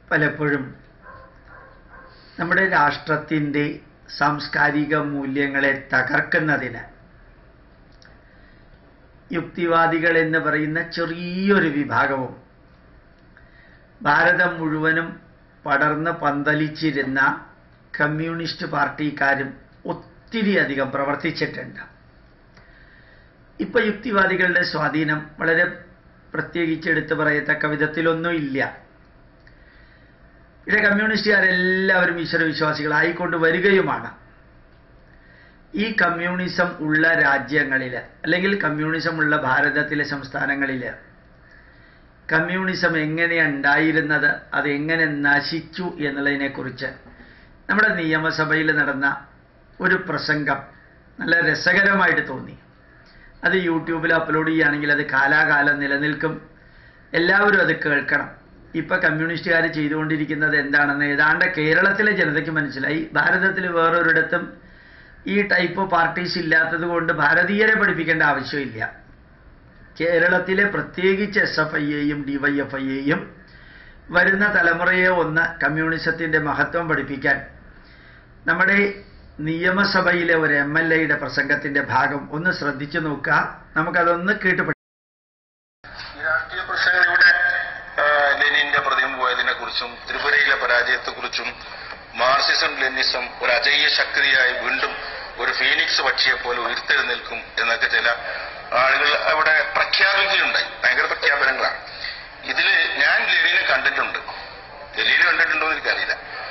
പലപ്പോഴും നമ്മുടെ രാഷ്ട്രത്തിൻ്റെ സാംസ്കാരിക മൂല്യങ്ങളെ തകർക്കുന്നതിന് യുക്തിവാദികൾ എന്ന് പറയുന്ന ചെറിയൊരു വിഭാഗവും ഭാരതം മുഴുവനും പടർന്ന് പന്തലിച്ചിരുന്ന കമ്മ്യൂണിസ്റ്റ് പാർട്ടിക്കാരും ഒത്തിരി അധികം പ്രവർത്തിച്ചിട്ടുണ്ട് ഇപ്പൊ യുക്തിവാദികളുടെ സ്വാധീനം വളരെ പ്രത്യേകിച്ച് എടുത്തു പറയത്തക്ക വിധത്തിലൊന്നും ഇല്ല ഇവിടെ കമ്മ്യൂണിസ്റ്റുകാരെല്ലാവരും ഈശ്വരവിശ്വാസികളായിക്കൊണ്ട് വരികയുമാണ് ഈ കമ്മ്യൂണിസം ഉള്ള രാജ്യങ്ങളിൽ അല്ലെങ്കിൽ കമ്മ്യൂണിസം ഉള്ള ഭാരതത്തിലെ സംസ്ഥാനങ്ങളിൽ കമ്മ്യൂണിസം എങ്ങനെ ഉണ്ടായിരുന്നത് അത് എങ്ങനെ നശിച്ചു എന്നുള്ളതിനെക്കുറിച്ച് നമ്മുടെ നിയമസഭയിൽ നടന്ന ഒരു പ്രസംഗം നല്ല രസകരമായിട്ട് തോന്നി അത് യൂട്യൂബിൽ അപ്ലോഡ് ചെയ്യുകയാണെങ്കിൽ അത് കാലാകാലം നിലനിൽക്കും എല്ലാവരും അത് കേൾക്കണം ഇപ്പൊ കമ്മ്യൂണിസ്റ്റുകാർ ചെയ്തുകൊണ്ടിരിക്കുന്നത് എന്താണെന്ന് ഏതാണ്ട് കേരളത്തിലെ ജനതയ്ക്ക് മനസ്സിലായി ഭാരതത്തിൽ വേറൊരിടത്തും ഈ ടൈപ്പ് പാർട്ടീസ് ഇല്ലാത്തത് കൊണ്ട് ഭാരതീയരെ പഠിപ്പിക്കേണ്ട ആവശ്യമില്ല കേരളത്തിലെ പ്രത്യേകിച്ച് എസ് എഫ് ഐയെയും ഡിവൈഎഫ് ഐയെയും വരുന്ന തലമുറയെ ഒന്ന് കമ്മ്യൂണിസത്തിന്റെ മഹത്വം പഠിപ്പിക്കാൻ നമ്മുടെ നിയമസഭയിലെ ഒരു എം എൽ എയുടെ പ്രസംഗത്തിന്റെ ഭാഗം ഒന്ന് ശ്രദ്ധിച്ചു നോക്കുക നമുക്കതൊന്ന് കേട്ട് പഠി- ഈ രാഷ്ട്രീയ പ്രശ്നങ്ങൾ ഇവിടെ ആ, ലെനിന്റെ പ്രതിമ പോയതിനെ കുറിച്ചും ത്രിപുരയിലെ പരാജയത്തെ കുറിച്ചും മാർസിസം ലെനിസം ഒരു അജയ്യ ശക്തിയായി വീണ്ടും ഒരു ഫീനിക്സ് പക്ഷിയെ പോലെ ഉയർത്തെഴുന്നേൽക്കും എന്നൊക്കെ ചില ആളുകൾ അവിടെ പ്രഖ്യാപിക്കുകയുണ്ടായി ഭയങ്കര പ്രഖ്യാപനങ്ങളാണ് ഇതില് ഞാൻ ലെനിനെ കണ്ടിട്ടുണ്ട് ലെനിനെ കണ്ടിട്ടുണ്ടോ എന്ന് എനിക്കറിയില്ല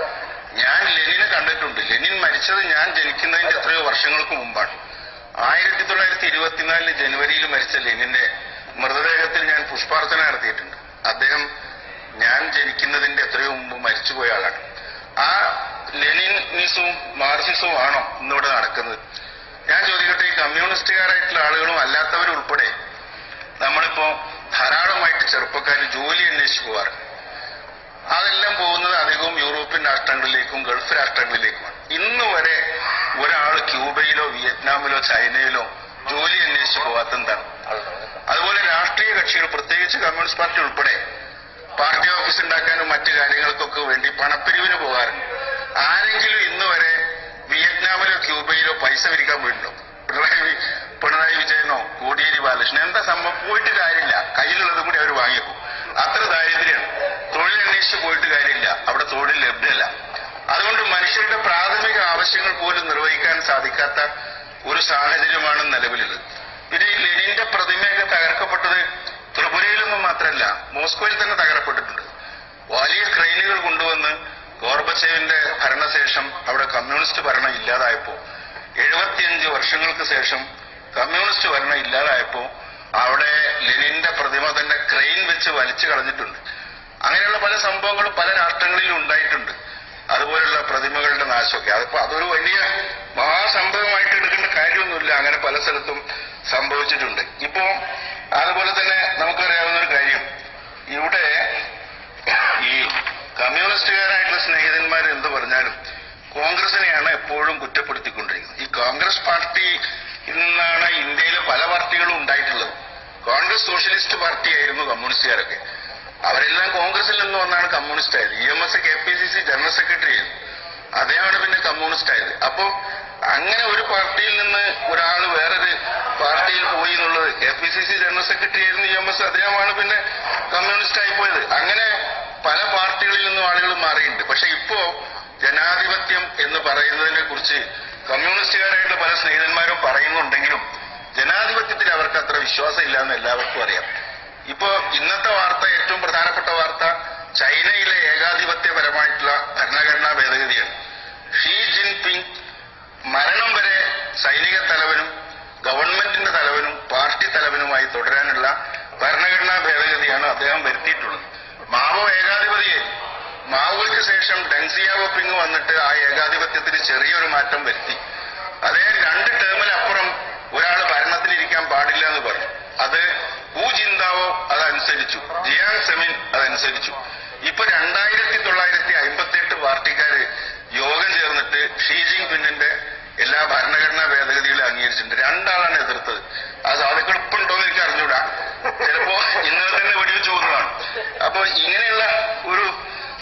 ഞാൻ ലെനിനെ കണ്ടിട്ടുണ്ട് ലെനിൻ മരിച്ചത് ഞാൻ ജനിക്കുന്നതിന്റെ എത്രയോ വർഷങ്ങൾക്ക് മുമ്പാണ് ആയിരത്തി തൊള്ളായിരത്തി ഇരുപത്തിനാലില് ജനുവരിയിൽ മരിച്ച ലെനിന്റെ മൃതദേഹത്തിൽ ഞാൻ പുഷ്പാർച്ചന നടത്തിയിട്ടുണ്ട് അദ്ദേഹം ഞാൻ ജനിക്കുന്നതിന്റെ എത്രയോ മുമ്പ് മരിച്ചുപോയ ആളാണ് ആ ലെനിനിസവും മാർസിസവും ആണോ ഇന്നിവിടെ നടക്കുന്നത് ഞാൻ ചോദിക്കട്ടെ ഈ കമ്മ്യൂണിസ്റ്റുകാരായിട്ടുള്ള ആളുകളും അല്ലാത്തവരും ഉൾപ്പെടെ നമ്മളിപ്പോ ധാരാളമായിട്ട് ചെറുപ്പക്കാർ ജോലി അന്വേഷിച്ച് പോവാറുണ്ട് അതെല്ലാം പോകുന്നത് അധികവും യൂറോപ്യൻ രാഷ്ട്രങ്ങളിലേക്കും ഗൾഫ് രാഷ്ട്രങ്ങളിലേക്കുമാണ് ഇന്ന് വരെ ഒരാൾ ക്യൂബയിലോ വിയറ്റ്നാമിലോ ചൈനയിലോ ജോലി അന്വേഷിച്ച് പോകാത്തെന്താണ് അതുപോലെ രാഷ്ട്രീയ കക്ഷികൾ പ്രത്യേകിച്ച് കമ്മ്യൂണിസ്റ്റ് പാർട്ടി ഉൾപ്പെടെ പാർട്ടി ഓഫീസ് ഉണ്ടാക്കാനും മറ്റു കാര്യങ്ങൾക്കൊക്കെ വേണ്ടി പണപ്പിരിവിന് പോകാറുണ്ട് ആരെങ്കിലും ഇന്ന് വരെ വിയറ്റ്നാമിലോ ക്യൂബയിലോ പൈസ പിരിക്കാൻ പോയിട്ടുണ്ടോ പിണറായി വി- പിണറായി വിജയനോ കോടിയേരി ബാലകൃഷ്ണൻ എന്താ സംഭവം പോയിട്ട് കാര്യമില്ല കയ്യിലുള്ളതും കൂടി അവർ വാങ്ങിയപ്പോ അത്ര ദാരിദ്ര്യമാണ് തൊഴിൽ അന്വേഷിച്ച് പോയിട്ട് കാര്യമില്ല അവിടെ തൊഴിൽ ലഭ്യമല്ല അതുകൊണ്ട് മനുഷ്യരുടെ പ്രാഥമിക ആവശ്യങ്ങൾ പോലും നിർവഹിക്കാൻ സാധിക്കാത്ത ഒരു സാഹചര്യമാണ് നിലവിലുള്ളത് പിന്നെ ഈ ലെനിന്റെ പ്രതിമയൊക്കെ തകർക്കപ്പെട്ടത് ത്രിപുരയിലൊന്നും മാത്രമല്ല മോസ്കോയിൽ തന്നെ തകർക്കപ്പെട്ടിട്ടുണ്ട് വലിയ ക്രെയിനുകൾ കൊണ്ടുവന്ന് ഗോർബച്ചേവിന്റെ ഭരണശേഷം അവിടെ കമ്മ്യൂണിസ്റ്റ് ഭരണം ഇല്ലാതായപ്പോ എഴുപത്തിയഞ്ച് വർഷങ്ങൾക്ക് ശേഷം കമ്മ്യൂണിസ്റ്റ് ഭരണം ഇല്ലാതായപ്പോ അവിടെ ലെനിന്റെ പ്രതിമ തന്നെ ക്രെയിൻ വെച്ച് വലിച്ചു കളഞ്ഞിട്ടുണ്ട് അങ്ങനെയുള്ള പല സംഭവങ്ങളും പല രാഷ്ട്രങ്ങളിലും ഉണ്ടായിട്ടുണ്ട് അതുപോലുള്ള പ്രതിമകളുടെ നാശമൊക്കെ അതിപ്പോ അതൊരു വലിയ മഹാസംഭവമായിട്ട് എടുക്കേണ്ട കാര്യമൊന്നുമില്ല അങ്ങനെ പല സ്ഥലത്തും സംഭവിച്ചിട്ടുണ്ട് ഇപ്പോ അതുപോലെ തന്നെ നമുക്കറിയാവുന്ന ഒരു കാര്യം ഇവിടെ ഈ കമ്മ്യൂണിസ്റ്റുകാരായിട്ടുള്ള സ്നേഹിതന്മാർ എന്ത് പറഞ്ഞാലും കോൺഗ്രസിനെയാണ് എപ്പോഴും കുറ്റപ്പെടുത്തിക്കൊണ്ടിരിക്കുന്നത് ഈ കോൺഗ്രസ് പാർട്ടി നിന്നാണ് ഇന്ത്യയിലെ പല പാർട്ടികളും ഉണ്ടായിട്ടുള്ളത് കോൺഗ്രസ് സോഷ്യലിസ്റ്റ് പാർട്ടി ആയിരുന്നു കമ്മ്യൂണിസ്റ്റുകാരൊക്കെ അവരെല്ലാം കോൺഗ്രസിൽ നിന്ന് വന്നാണ് കമ്മ്യൂണിസ്റ്റ് ആയത് E M S K P C C general secretary ആയിരുന്നു അദ്ദേഹമാണ് പിന്നെ കമ്മ്യൂണിസ്റ്റ് ആയത് അപ്പോ അങ്ങനെ ഒരു പാർട്ടിയിൽ നിന്ന് ഒരാൾ വേറൊരു പാർട്ടിയിൽ പോയി എന്നുള്ളത് K P C C general secretary ആയിരുന്നു ഇ എം എസ് അദ്ദേഹമാണ് പിന്നെ കമ്മ്യൂണിസ്റ്റ് ആയി പോയത് അങ്ങനെ പല പാർട്ടികളിൽ നിന്നും ആളുകൾ മാറിയിട്ടുണ്ട് പക്ഷെ ഇപ്പോ ജനാധിപത്യം എന്ന് പറയുന്നതിനെ കുറിച്ച് കമ്മ്യൂണിസ്റ്റുകാരായിട്ടുള്ള പല സ്നേഹിതന്മാരും പറയുന്നുണ്ടെങ്കിലും ജനാധിപത്യത്തിൽ അവർക്ക് അത്ര വിശ്വാസം ഇല്ല എന്ന് എല്ലാവർക്കും അറിയാം ഇപ്പോ ഇന്നത്തെ വാർത്ത ഏറ്റവും പ്രധാനപ്പെട്ട വാർത്ത ചൈനയിലെ ഏകാധിപത്യപരമായിട്ടുള്ള ഭരണഘടനാ ഭേദഗതിയാണ് ഷീ ജിൻപിങ് മരണം വരെ സൈനിക തലവനും ഗവൺമെന്റിന്റെ തലവനും പാർട്ടി തലവനുമായി തുടരാനുള്ള ഭരണഘടനാ ഭേദഗതിയാണ് അദ്ദേഹം വരുത്തിയിട്ടുള്ളത് മാവോ ഏകാധിപതിയെ മാവോയ്ക്ക് ശേഷം ഡെങ്സിയാവോപ്പിംഗ് വന്നിട്ട് ആ ഏകാധിപത്യത്തിന് ചെറിയൊരു മാറ്റം വരുത്തി അദ്ദേഹം രണ്ട് ടേമിനപ്പുറം ഒരാൾ ഭരണത്തിലിരിക്കാൻ പാടില്ല എന്ന് പറഞ്ഞു അത് ഹു ജിന്താവോ അതനുസരിച്ചു ജിയാങ് സെമിൻ അതനുസരിച്ചു ഇപ്പൊ രണ്ടായിരത്തി തൊള്ളായിരത്തി അമ്പത്തി എട്ട് പാർട്ടിക്കാര് യോഗം ചേർന്നിട്ട് ഷീ ജിങ് പിന്നിന്റെ എല്ലാ ഭരണഘടനാ ഭേദഗതികളും അംഗീകരിച്ചിട്ടുണ്ട് രണ്ടാളാണ് എതിർത്തത് ആ സാധുക്കൾ ഇപ്പൊ ഉണ്ടോന്ന് എനിക്ക് അറിഞ്ഞൂടാ ചിലപ്പോ ഇന്നലെ തന്നെ വെടിവെച്ച് പോകുന്നതാണ് അപ്പൊ ഇങ്ങനെയുള്ള ഒരു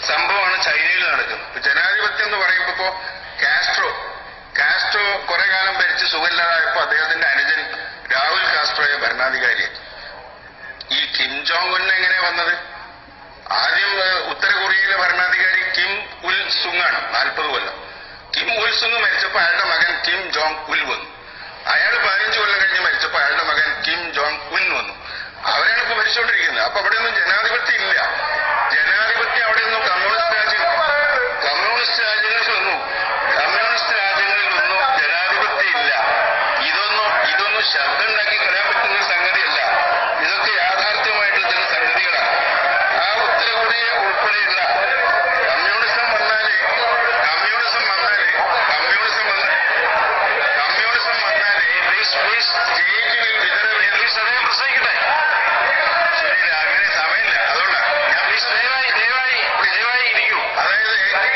സംഭവമാണ് ചൈനയിൽ നടക്കുന്നത് ഇപ്പൊ ജനാധിപത്യം എന്ന് പറയുമ്പോ ഇപ്പോ കാസ്ട്രോ കാസ്ട്രോ കുറെ കാലം ഭരിച്ച് സുഖമില്ലാതായപ്പോ അദ്ദേഹത്തിന്റെ അനുജൻ രാഹുൽ കാസ്ട്രോയെ ഭരണാധികാരിയാക്കി ഈ കിം ജോങ് ഉൻ എങ്ങനെ വന്നത് ആദ്യം ഏഹ്, ഉത്തര കൊറിയയിലെ ഭരണാധികാരി കിം ഉൽ സുങ് ആണ് നാൽപ്പത് കൊല്ലം കിം ഉൽ സുങ് മരിച്ചപ്പോ അയാളുടെ മകൻ കിം ജോങ് ഉൽ വന്നു അയാൾ പതിനഞ്ച് കൊല്ലം കഴിഞ്ഞ് മരിച്ചപ്പോ അയാളുടെ മകൻ കിം ജോങ് ഉൻ വന്നു അവരാണ് ഇപ്പൊ ഭരിച്ചുകൊണ്ടിരിക്കുന്നത് അപ്പൊ അവിടെ ഒന്നും ജനാധിപത്യം ഇല്ല ജനാധിപത്യം അവിടെ ഒന്നും കമ്മ്യൂണിസ്റ്റ് രാജ്യം കമ്മ്യൂണിസ്റ്റ് രാജ്യങ്ങളിലൊന്നും കമ്മ്യൂണിസ്റ്റ് രാജ്യങ്ങളിലൊന്നും ജനാധിപത്യം ഇല്ല ഇതൊന്നും ഇതൊന്നും ശബ്ദം ഉണ്ടാക്കി കളയാൻ പറ്റുന്ന ഒരു സംഗതിയല്ല ഇതൊക്കെ യാഥാർത്ഥ്യമായിട്ടുള്ള ചില സംഗതികളാണ് ആ ഉത്തര കൊറിയ ഉൾപ്പെടെയുള്ള കമ്മ്യൂണിസം വന്നാല് കമ്മ്യൂണിസം വന്നാല് കമ്മ്യൂണിസം വന്ന കമ്മ്യൂണിസം വന്നാല് സ്റ്റേറ്റിൽ വിതരണം പ്രസംഗിക്കട്ടെ ശരി അങ്ങനെ സമയമില്ല അതുകൊണ്ടാണ് ഞാൻ ദയവായി ദയവായി ദയവായി ഇരിക്കൂ അതായത്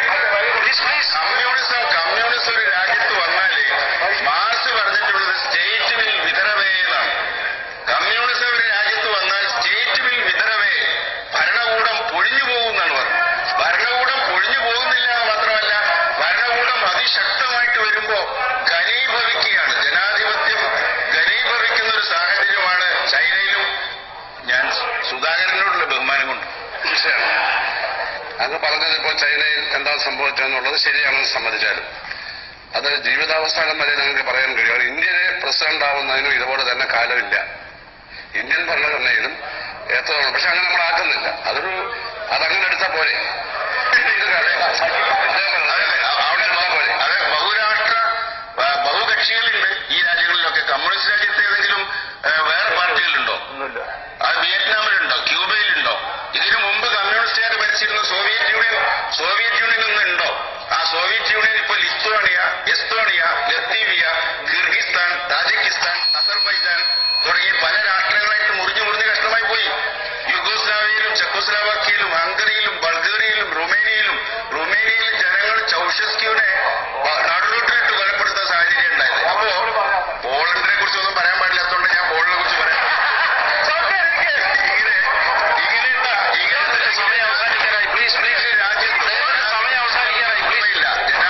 കമ്മ്യൂണിസം കമ്മ്യൂണിസം ഒരു രാജ്യത്ത് വന്നാല് മാർക്സ് പറഞ്ഞിട്ടുള്ളത് സ്റ്റേറ്റ് വിൽ വിതറവേ എന്നാണ് കമ്മ്യൂണിസം ഒരു രാജ്യത്ത് വന്നാൽ സ്റ്റേറ്റ് വിൽ വിതറവേ ഭരണകൂടം പൊഴിഞ്ഞു പോകുമെന്നാണ് പറഞ്ഞത് ഭരണകൂടം പൊഴിഞ്ഞു പോകുന്നില്ല എന്ന് മാത്രമല്ല ഭരണകൂടം അതിശക്തമായിട്ട് വരുമ്പോ ഘനീഭവിക്കുകയാണ് ജനാധിപത്യം ഘനീഭവിക്കുന്ന ഒരു സാഹചര്യമാണ് ചൈനയിലും ഞാൻ സുധാകരനോടുള്ള ബഹുമാനം കൊണ്ട് തീർച്ചയാണ് അങ്ങ് പറഞ്ഞത് ഇപ്പോൾ ചൈനയിൽ എന്താ സംഭവിച്ചതെന്നുള്ളത് ശരിയാണെന്ന് സമ്മതിച്ചാലും അത് ജീവിതാവസാനം വരെ ഞങ്ങൾക്ക് പറയാൻ കഴിയും അത് ഇന്ത്യയിലെ പ്രസിഡന്റ് ആവുന്നതിനും ഇതുപോലെ തന്നെ കാലമില്ല ഇന്ത്യൻ ഭരണഘടനയിലും എത്ര പക്ഷെ അങ്ങനെ നമ്മൾ ആക്കുന്നില്ല അതൊരു അതങ്ങനെ എടുത്താൽ പോരെ ഇത് കാര്യം. അതെ, അവിടെ എടുത്താൽ പോരെ അതെ ബഹുരാഷ്ട്ര ആ, ബഹുകക്ഷികളുണ്ട് ഈ രാജ്യങ്ങളിലൊക്കെ കമ്മ്യൂണിസ്റ്റ് രാജ്യത്ത് ഏതെങ്കിലും ആ, വേറെ പാർട്ടികളുണ്ടോ അത് വിയറ്റ്നാമിലുണ്ടോ ക്യൂബയിലുണ്ടോ ഇതിനു മുമ്പ് കമ്മ്യൂണിസ്റ്റുകാർ ഭരിച്ചിരുന്ന സോവിയറ്റ് യൂണിയൻ സോവിയറ്റ് യൂണിയൻ ഒന്നും ഉണ്ടോ ആ സോവിയറ്റ് യൂണിയൻ ഇപ്പൊ Lithuania Estonia Latvia Kyrgyzstan Tajikistan Azerbaijan തുടങ്ങിയ പല രാഷ്ട്രങ്ങളായിട്ട് മുറിഞ്ഞു മുറിഞ്ഞ് കഷ്ടമായി പോയി യുഗോസ്ലാവിയയിലും ചെക്കോസ്ലാവാക്കിയയിലും ഹംഗറിയിലും ബൾഗേറിയയിലും റുമേനിയയിലും റുമേനിയയിലെ ജനങ്ങൾ ചൌഷസ്ക്യൂനെ വ- നടുറോട്ടിലിട്ട് കൊലപ്പെടുത്തുന്ന സാഹചര്യം ഉണ്ടായത് അപ്പോ പോളണ്ടിനെ കുറിച്ചൊന്നും പറയാൻ പാടില്ലാത്തതുകൊണ്ട് ഞാൻ പോളിനെ കുറിച്ച് പറയാം ഇങ്ങനെ ഇങ്ങനെയുള്ള ഇങ്ങനത്തെ സമയം അവസാനിക്കാനായി പ്ലീസ് പ്ലീസ് രാജ്യത്ത് സമയം അവസാനിക്കാനായി പ്ലീസ് ഇല്ല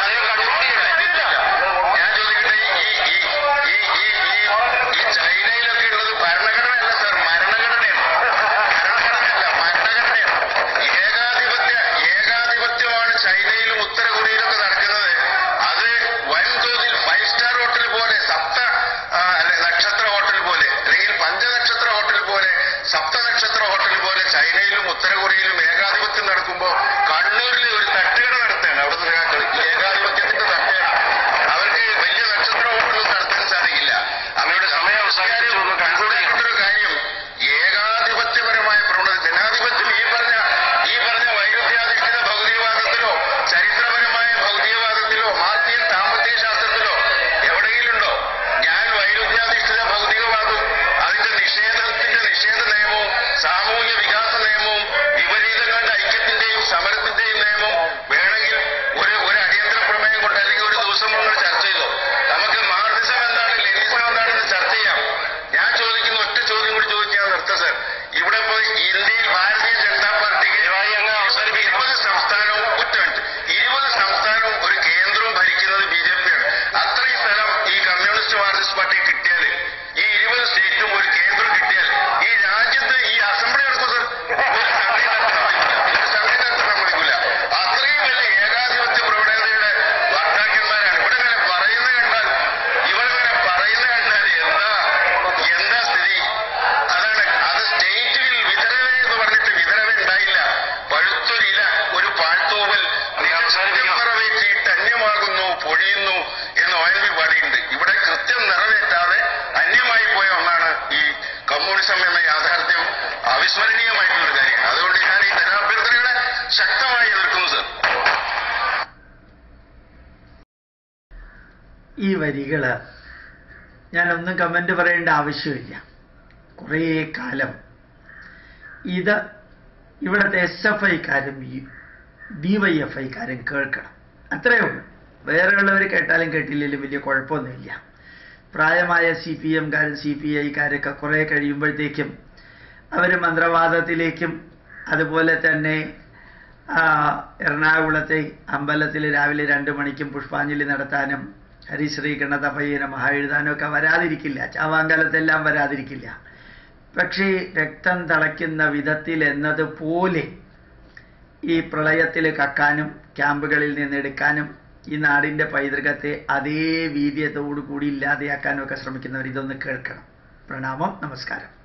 ഞാൻ ചോദിക്കട്ടെ ഈ ഈ ഈ ഈ ഈ ഈ ചൈനയിലൊക്കെ ഉള്ളത് ഭരണഘടനയല്ല സർ മരണഘടനയാണ് ഭരണഘടനയല്ല മരണഘടനയാണ് ഏകാധിപത്യ ഏകാധിപത്യമാണ് ചൈനയിലും ഉത്തര കൊറിയയിലൊക്കെ നടക്കുന്നത് അത് വൻതോതിൽ ഫൈവ് സ്റ്റാർ ഹോട്ടൽ പോലെ സപ്ത ആ, അല്ല, നക്ഷത്ര ഹോട്ടൽ പോലെ അല്ലെങ്കിൽ പഞ്ചനക്ഷത്ര ഹോട്ടൽ പോലെ സപ്തനക്ഷത്ര ഹോട്ടൽ പോലെ ചൈനയിലും ഉത്തര കൊറിയയിലും ഏകാധിപത്യം നടക്കുമ്പോൾ കണ്ണൂരിൽ ഒരു തട്ടുകട നടത്തുകയാണ് അവിടുത്തെ നേതാക്കൾ ഈ ഏകാധിപത്യത്തിന്റെ തട്ടുകട അവർക്ക് വലിയ നക്ഷത്ര ഹോട്ടലൊന്നും നടത്താൻ സാധിക്കില്ല അവരുടെ സമയം അവസാനിച്ചു എന്ന് കൺക്ലൂഡ് ഒരു കാര്യം ഏകാധിപത്യപരമായ പ്രവണത ജനാധിപത്യം ഈ പറഞ്ഞ ഈ പറഞ്ഞ വൈരുദ്ധ്യാധിഷ്ഠിത ഭൗതികവാദത്തിലോ ചരിത്രപരമായ ഭൗതികവാദത്തിലോ മാർത്തിയൻ സാമ്പത്തിക ശാസ്ത്രത്തിലോ എവിടെയെങ്കിലും ഉണ്ടോ ഞാൻ വൈരുദ്ധ്യാധിഷ്ഠിത ഭൗതികവാദവും അതിന്റെ നിഷേധത്തിന്റെ നിഷേധ നിയമവും സാമൂഹ്യ വികാസ നിയമവും വിപരീതങ്ങളുടെ ഐക്യത്തിന്റെയും സമരത്തിന്റെയും നിയമവും വേണമെങ്കിൽ ഒരു ഒരു അടിയന്തര പ്രമേയം കൊണ്ട് അല്ലെങ്കിൽ ഒരു ദിവസം കൊണ്ട് ചർച്ച ചെയ്തോ നമുക്ക് മാർക്സിസം എന്താണ് ലെനിസം എന്താണെന്ന് ചർച്ച ചെയ്യാം ഞാൻ ചോദിക്കുന്ന ഒറ്റ ചോദ്യം കൂടി ചോദിച്ച് ഞാൻ നിർത്താം സർ ഇവിടെ ഇപ്പോൾ ഇന്ത്യയിൽ ഭാരതീയ ജനതാ പാർട്ടിക്ക് ഇരുപത് സംസ്ഥാനവും ഒറ്റ മിനിറ്റ് ഇരുപത് സംസ്ഥാനവും ഒരു കേന്ദ്രവും ഭരിക്കുന്നത് ബി ജെ പിയാണ് അത്രയും സ്ഥലം ഈ കമ്മ്യൂണിസ്റ്റ് മാർക്സിസ്റ്റ് പാർട്ടി കിട്ടിയാൽ ഈ ഇരുപത് സ്റ്റേറ്റും ഒരു കേന്ദ്രം കിട്ടിയാൽ ഈ രാജ്യത്ത് ഈ അസംബ്ലി നടക്കും സർ ഒരു സമ്മേളനം നടത്താൻ പറ്റില്ല ഒരു സമ്മേളനം നടത്താൻ സമ്മതിക്കില്ല അത്രയും വലിയ ഏകാധിപത്യ പ്രവണതയുടെ ഭർത്താക്കന്മാരാണ് ഇവിടെ ഇങ്ങനെ പറയുന്നത് കണ്ടാൽ ഇവിടെ ഇങ്ങനെ പറയുന്നത് കണ്ടാൽ എന്താ എന്താ സ്ഥിതി അതാണ് അത് സ്റ്റേറ്റിൽ വിതരവേ എന്ന് പറഞ്ഞിട്ട് വിതരവ ഉണ്ടായില്ല പഴുത്തൊരില ഒരു പാഴ്ത്തൂവൽ കൃത്യം നിറവേറ്റിയിട്ട് അന്യമാകുന്നു പൊഴിയുന്നു എന്ന് ഒ എൻ വി പാടിയുണ്ട് ഇവിടെ കൃത്യം നിറവേറ്റാതെ അന്യമായി പോയ ഒന്നാണ് ഈ കമ്മ്യൂണിസം എന്ന യാഥാർത്ഥ്യം അവിസ്മരണീയമായിട്ടുള്ള കാര്യമാണ് അതുകൊണ്ട് ഞാൻ ഈ ധനാഭ്യർത്ഥനകളെ ശക്തമായി എതിർക്കുന്നു സർ ഈ വരികള് ഞാനൊന്നും കമന്റ് പറയേണ്ട ആവശ്യമില്ല കുറേ കാലം ഇത് ഇവിടുത്തെ എസ് എഫ് ഐക്കാരും ഡി വൈ എഫ് ഐക്കാരും കേൾക്കണം അത്രയേ ഉള്ളൂ വേറെ ഉള്ളവർ കേട്ടാലും കേട്ടില്ലെങ്കിലും വലിയ കുഴപ്പമൊന്നുമില്ല പ്രായമായ സി പി എംകാരും സി പി ഐക്കാരൊക്കെ കുറേ കഴിയുമ്പോഴത്തേക്കും അവർ മന്ത്രവാദത്തിലേക്കും അതുപോലെ തന്നെ ആ, എറണാകുളത്തെ അമ്പലത്തിൽ രാവിലെ രണ്ട് മണിക്കും പുഷ്പാഞ്ജലി നടത്താനും ഹരിശ്രീ ഗണതപയ്യന മഹാ എഴുതാനും ഒക്കെ വരാതിരിക്കില്ല ചാവാങ്കാലത്തെല്ലാം വരാതിരിക്കില്ല പക്ഷേ രക്തം തിളയ്ക്കുന്ന വിധത്തിൽ എന്നതുപോലെ ഈ പ്രളയത്തിൽ കക്കാനും ക്യാമ്പുകളിൽ നിന്ന് എടുക്കാനും ഈ നാടിൻ്റെ പൈതൃകത്തെ അതേ വീര്യത്തോടു കൂടി ഇല്ലാതെയാക്കാനും ഒക്കെ ശ്രമിക്കുന്നവർ ഇതൊന്ന് കേൾക്കണം പ്രണാമം നമസ്കാരം